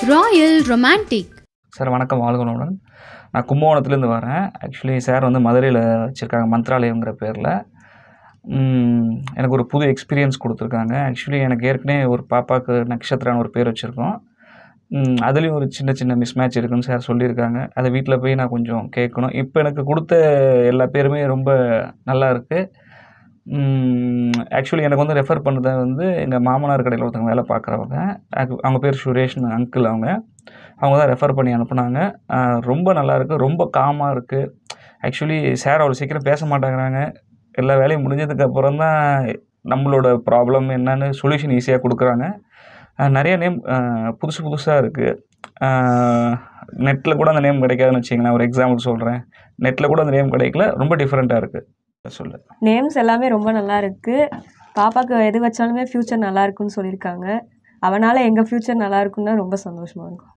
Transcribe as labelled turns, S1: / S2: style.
S1: Royal romantic
S2: sir வணக்கம் வாழ்கணுடன் நான் கும்பகோணத்துலேருந்து வரேன் ஆக்சுவலி சார் வந்து மதுரையில் வச்சுருக்காங்க மந்த்ராலயங்கிற பேரில் எனக்கு ஒரு புது எக்ஸ்பீரியன்ஸ் கொடுத்துருக்காங்க ஆக்சுவலி எனக்கு ஏற்கனவே ஒரு பாப்பாவுக்கு நக்ஷத்ரான்னு ஒரு பேர் வச்சுருக்கோம் அதுலேயும் ஒரு சின்ன சின்ன மிஸ்மேட்ச் இருக்குன்னு சார் சொல்லியிருக்காங்க அதை வீட்டில் போய் நான் கொஞ்சம் கேட்கணும் இப்போ எனக்கு கொடுத்த எல்லா பேருமே ரொம்ப நல்லா இருக்குது ஆக்சுவலி எனக்கு வந்து ரெஃபர் பண்ணதை வந்து எங்கள் மாமனார் கடையில் ஒருத்தவங்க வேலை பார்க்குறவங்க அது- அவங்க பேர் சுரேஷ்னு அங்கிள் அவங்க அவங்க தான் ரெஃபர் பண்ணி அனுப்புனாங்க ஆஹ் ரொம்ப நல்லா இருக்கு ரொம்ப காமாக இருக்குது ஆக்சுவலி சார் அவ்வளோ சீக்கிரம் பேச மாட்டேங்கிறாங்க எல்லா வேலையும் முடிஞ்சதுக்கு அப்புறம் தான் நம்மளோட ப்ராப்ளம் என்னன்னு சொல்யூஷன் ஈஸியாக கொடுக்குறாங்க ஆஹ் நிறைய நேம் புதுசு புதுசாக இருக்குது நெட்டில் கூட அந்த நேம் கிடைக்காதுன்னு வச்சிங்களேன் ஒரு எக்ஸாம்பிள் சொல்கிறேன் நெட்டில் கூட அந்த நேம் கிடைக்கல ரொம்ப டிஃப்ரெண்ட்டாக இருக்குது சொல்லு
S3: நேம்ஸ் எல்லாமே ரொம்ப நல்லா இருக்கு பாப்பாக்கு எது வச்சாலுமே ஃப்யூச்சர் நல்லா இருக்குன்னு சொல்லியிருக்காங்க அவனால் எங்கள் ஃப்யூச்சர் நல்லா இருக்குன்னு தான் ரொம்ப சந்தோஷமாக இருக்கும்